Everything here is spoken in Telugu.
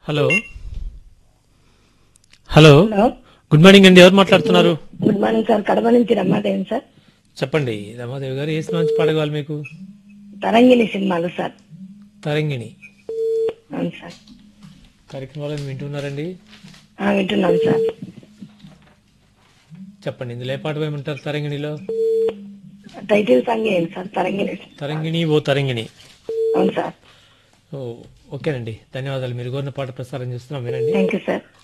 hello hello hello good morning అండి ఎవరు మాట్లాడుతున్నారు గుడ్ మార్నింగ్ సార్ కడప నుంచి రమ్మాదేవి సార్ చెప్పండి రమాదేవి గారు ఏ సినిమా నుంచి పాడగవాలి మీకు తరంగిణి సినిమాలు సార్ తరంగిణి అవును సార్ కార్యక్రమాలను వింటున్నారండి ఆ, వింటున్నాను సార్ చెప్పండి ఇందులో ఏ పాట వేయమంటారు తరంగిణిలో టైటిల్ సాంగ్ ఏంటి సార్ తరంగిణి తరంగిణి ఓ తరంగిణి అవును సార్ ఓ ఓకేనండి ధన్యవాదాలు మీరు కోరిన పాట ప్రసారం చేస్తున్నాం వినండి థ్యాంక్ యూ సార్